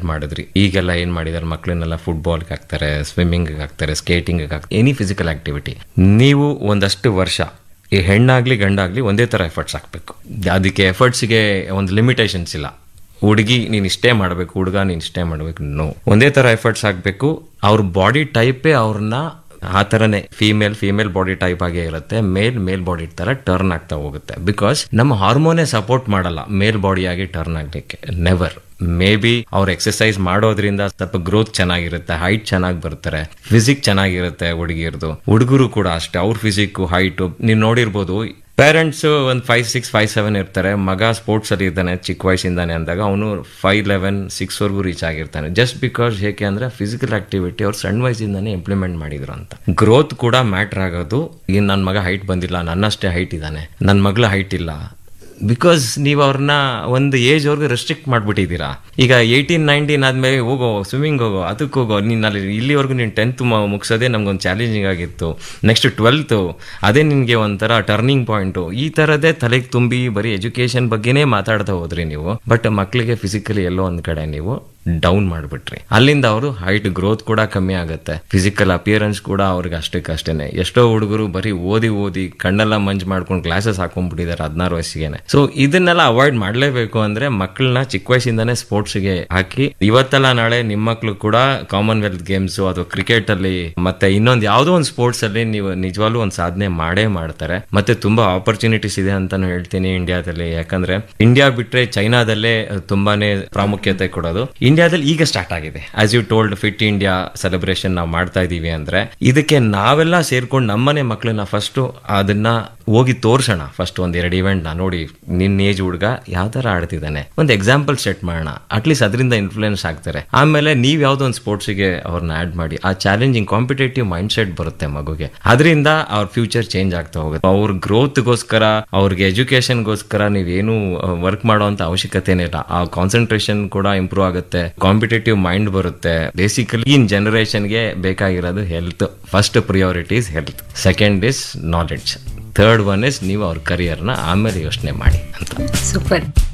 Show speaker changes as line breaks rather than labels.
ಮಾಡಿದ್ರಿ ಈಗೆಲ್ಲ ಏನ್ ಮಾಡಿದಾರೆ ಮಕ್ಳನ್ನೆಲ್ಲ ಫುಟ್ಬಾಲ್ಗೆ ಹಾಕ್ತಾರೆ ಸ್ವಿಮ್ಮಿಂಗ್ ಹಾಕ್ತಾರೆ ಸ್ಕೇಟಿಂಗ್ ಹಾಕ್ತಾರೆ ಎನಿ ಫಿಸಿಕಲ್ ಆಕ್ಟಿವಿಟಿ ನೀವು ಒಂದಷ್ಟು ವರ್ಷ ಈ ಹೆಣ್ಣಾಗ್ಲಿ ಗಂಡಾಗ್ಲಿ ಒಂದೇ ತರ ಎಫರ್ಟ್ಸ್ ಹಾಕ್ಬೇಕು ಅದಕ್ಕೆ ಎಫರ್ಟ್ಸ್ಗೆ ಒಂದು ಲಿಮಿಟೇಷನ್ಸ್ ಇಲ್ಲ ಹುಡುಗಿ ನೀನ್ ಇಷ್ಟೇ ಮಾಡಬೇಕು ಹುಡುಗ ನೀನ್ ಇಷ್ಟೇ ಮಾಡಬೇಕು ನೋ ಒಂದೇ ತರ ಎಫರ್ಟ್ಸ್ ಹಾಕ್ಬೇಕು ಅವ್ರ ಬಾಡಿ ಟೈಪೇ ಅವ್ರನ್ನ ಆ ಥರನೇ ಫೀಮೇಲ್ ಫೀಮೇಲ್ ಬಾಡಿ ಟೈಪ್ ಆಗೇ ಇರುತ್ತೆ ಮೇಲ್ ಮೇಲ್ ಬಾಡಿ ತರ ಟರ್ನ್ ಆಗ್ತಾ ಹೋಗುತ್ತೆ ಬಿಕಾಸ್ ನಮ್ಮ ಹಾರ್ಮೋನೇ ಸಪೋರ್ಟ್ ಮಾಡಲ್ಲ ಮೇಲ್ ಬಾಡಿ ಆಗಿ ಟರ್ನ್ ಆಗ್ಲಿಕ್ಕೆ ನೆವರ್ ಮೇ ಬಿ ಅವ್ರು ಎಕ್ಸರ್ಸೈಸ್ ಮಾಡೋದ್ರಿಂದ ಸ್ವಲ್ಪ ಗ್ರೋತ್ ಚೆನ್ನಾಗಿರುತ್ತೆ ಹೈಟ್ ಚೆನ್ನಾಗಿ ಬರ್ತಾರೆ ಫಿಸಿಕ್ ಚೆನ್ನಾಗಿರುತ್ತೆ ಹುಡುಗಿಯರ್ದು ಹುಡುಗರು ಕೂಡ ಅಷ್ಟೇ ಅವ್ರ ಫಿಸಿಕ್ ಹೈಟ್ ನೀವು ನೋಡಿರ್ಬೋದು ಪೇರೆಂಟ್ಸ್ ಒಂದು ಫೈವ್ ಸಿಕ್ಸ್ ಫೈವ್ ಸೆವೆನ್ ಇರ್ತಾರೆ ಮಗ ಸ್ಪೋರ್ಟ್ಸ್ ಅಲ್ಲಿ ಇದ್ದಾನೆ ಚಿಕ್ಕ ವಯಸ್ಸಿಂದಾನೆ ಅಂದಾಗ ಅವನು ಫೈವ್ ಲೆವೆನ್ ಸಿಕ್ಸ್ ವರ್ಗೂ ರೀಚ್ ಆಗಿರ್ತಾನೆ ಜಸ್ಟ್ ಬಿಕಾಸ್ ಹೇಗೆ ಅಂದ್ರೆ ಫಿಸಿಕಲ್ ಆಕ್ಟಿವಿಟಿ ಅವ್ರು ಸಣ್ಣ ವಯಸ್ಸಿಂದಾನೆ ಇಂಪ್ಲಿಮೆಂಟ್ ಮಾಡಿದ್ರು ಅಂತ ಗ್ರೋತ್ ಕೂಡ ಮ್ಯಾಟರ್ ಆಗೋದು ಈಗ ನನ್ನ ಮಗ ಹೈಟ್ ಬಂದಿಲ್ಲ ನನ್ನಷ್ಟೇ ಹೈಟ್ ಇದ್ದಾನೆ ನನ್ನ ಮಗಳ ಹೈಟ್ ಇಲ್ಲ ಬಿಕಾಸ್ ನೀವು ಅವ್ರನ್ನ ಒಂದು ಏಜ್ ಅವ್ರಿಗೆ ರೆಸ್ಟ್ರಿಕ್ಟ್ ಮಾಡ್ಬಿಟ್ಟಿದ್ದೀರಾ ಈಗ ಏಯ್ಟೀನ್ ನೈನ್ಟೀನ್ ಆದ್ಮೇಲೆ ಹೋಗೋ ಸ್ವಿಮ್ಮಿಂಗ್ ಹೋಗೋ ಅದಕ್ಕೆ ಹೋಗೋ ನೀನು ಅಲ್ಲಿ ಇಲ್ಲಿವರೆಗೂ ನೀನು ಟೆಂತ್ ಮುಗಿಸೋದೇ ನಮ್ಗೊಂದು ಚಾಲೆಂಜಿಂಗ್ ಆಗಿತ್ತು ನೆಕ್ಸ್ಟ್ ಟ್ವೆಲ್ತು ಅದೇ ನಿನಗೆ ಒಂಥರ ಟರ್ನಿಂಗ್ ಪಾಯಿಂಟು ಈ ಥರದೇ ತಲೆಗೆ ತುಂಬಿ ಬರೀ ಎಜುಕೇಶನ್ ಬಗ್ಗೆನೇ ಮಾತಾಡ್ತಾ ಹೋದ್ರಿ ನೀವು ಬಟ್ ಮಕ್ಕಳಿಗೆ ಫಿಸಿಕಲಿ ಎಲ್ಲೋ ಒಂದು ಕಡೆ ನೀವು ಡೌನ್ ಮಾಡಿಬಿಟ್ರಿ ಅಲ್ಲಿಂದ ಅವರು ಹೈಟ್ ಗ್ರೋತ್ ಕೂಡ ಕಮ್ಮಿ ಆಗುತ್ತೆ ಫಿಸಿಕಲ್ ಅಪಿಯರೆನ್ಸ್ ಕೂಡ ಅವ್ರಿಗೆ ಅಷ್ಟಕ್ಕಷ್ಟೇನೆ ಎಷ್ಟೋ ಹುಡುಗರು ಬರೀ ಓದಿ ಓದಿ ಕಣ್ಣೆಲ್ಲ ಮಂಜ್ ಮಾಡ್ಕೊಂಡು ಕ್ಲಾಸಸ್ ಹಾಕೊಂಡ್ಬಿಟ್ಟಿದ್ದಾರೆ ಹದಿನಾರು ವಯಸ್ಸಿಗೆನೆ ಸೊ ಇದನ್ನೆಲ್ಲ ಅವಾಯ್ಡ್ ಮಾಡಲೇಬೇಕು ಅಂದ್ರೆ ಮಕ್ಕಳನ್ನ ಚಿಕ್ಕ ವಯಸ್ಸಿಂದಾನೇ ಸ್ಪೋರ್ಟ್ಸ್ಗೆ ಹಾಕಿ ಇವತ್ತೆಲ್ಲ ನಾಳೆ ನಿಮ್ಮ ಮಕ್ಕಳು ಕೂಡ ಕಾಮನ್ವೆಲ್ತ್ ಗೇಮ್ಸ್ ಅಥವಾ ಕ್ರಿಕೆಟ್ ಅಲ್ಲಿ ಮತ್ತೆ ಇನ್ನೊಂದು ಯಾವುದೋ ಒಂದು ಸ್ಪೋರ್ಟ್ಸ್ ಅಲ್ಲಿ ನೀವು ನಿಜವಾಗ್ಲೂ ಒಂದು ಸಾಧನೆ ಮಾಡೇ ಮಾಡ್ತಾರೆ ಮತ್ತೆ ತುಂಬಾ ಆಪರ್ಚುನಿಟೀಸ್ ಇದೆ ಅಂತಾನು ಹೇಳ್ತೀನಿ ಇಂಡಿಯಾದಲ್ಲಿ ಯಾಕಂದ್ರೆ ಇಂಡಿಯಾ ಬಿಟ್ರೆ ಚೈನಾದಲ್ಲೇ ತುಂಬಾನೇ ಪ್ರಾಮುಖ್ಯತೆ ಕೊಡೋದು ಇಂಡಿಯಾದಲ್ಲಿ ಈಗ ಸ್ಟಾರ್ಟ್ ಆಗಿದೆ as you told fit India celebration ನಾವು ಮಾಡ್ತಾ ಇದೀವಿ ಅಂದ್ರೆ ಇದಕ್ಕೆ ನಾವೆಲ್ಲ ಸೇರ್ಕೊಂಡು ನಮ್ಮನೆ ಮಕ್ಕಳನ್ನ ಫಸ್ಟ್ ಅದನ್ನ ಹೋಗಿ ತೋರ್ಸೋಣ ಫಸ್ಟ್ ಒಂದ್ ಎರಡು ಇವೆಂಟ್ ನ ನೋಡಿ ನಿನ್ನ ಏಜ್ ಹುಡುಗ ಯಾವ ತರ ಆಡ್ತಿದ್ದಾನೆ ಒಂದು ಎಕ್ಸಾಂಪಲ್ ಸೆಟ್ ಮಾಡೋಣ ಅಟ್ಲೀಸ್ಟ್ ಅದರಿಂದ ಇನ್ಫ್ಲೂಯೆನ್ಸ್ ಆಗ್ತಾರೆ ಆಮೇಲೆ ನೀವ್ ಯಾವ್ದೋ ಒಂದು ಸ್ಪೋರ್ಟ್ಸ್ಗೆ ಅವ್ರನ್ನ ಆಡ್ ಮಾಡಿ ಆ ಚಾಲೆಂಜಿಂಗ್ ಕಾಂಪಿಟೇಟಿವ್ ಮೈಂಡ್ ಸೆಟ್ ಬರುತ್ತೆ ಮಗುಗೆ ಅದರಿಂದ ಅವ್ರ ಫ್ಯೂಚರ್ ಚೇಂಜ್ ಆಗ್ತಾ ಹೋಗುತ್ತೆ ಅವ್ರ ಗ್ರೋತ್ಗೋಸ್ಕರ ಅವ್ರಿಗೆ ಎಜುಕೇಶನ್ಗೋಸ್ಕರ ನೀವೇನು ವರ್ಕ್ ಮಾಡುವಂತ ಅವಶ್ಯಕತೆನೇ ಇಲ್ಲ ಆ ಕಾನ್ಸಂಟ್ರೇಷನ್ ಕೂಡ ಇಂಪ್ರೂವ್ ಆಗುತ್ತೆ ಕಾಂಪಿಟೇಟಿವ್ ಮೈಂಡ್ ಬರುತ್ತೆ ಬೇಸಿಕಲಿ ಇನ್ ಜನರೇಷನ್ಗೆ ಬೇಕಾಗಿರೋದು health first priority is health second is knowledge third one is ನೀವು ಅವ್ರ ಕರಿಯರ್ನ ಆಮೇಲೆ ಯೋಚನೆ ಮಾಡಿ ಅಂತ
ಸೂಪರ್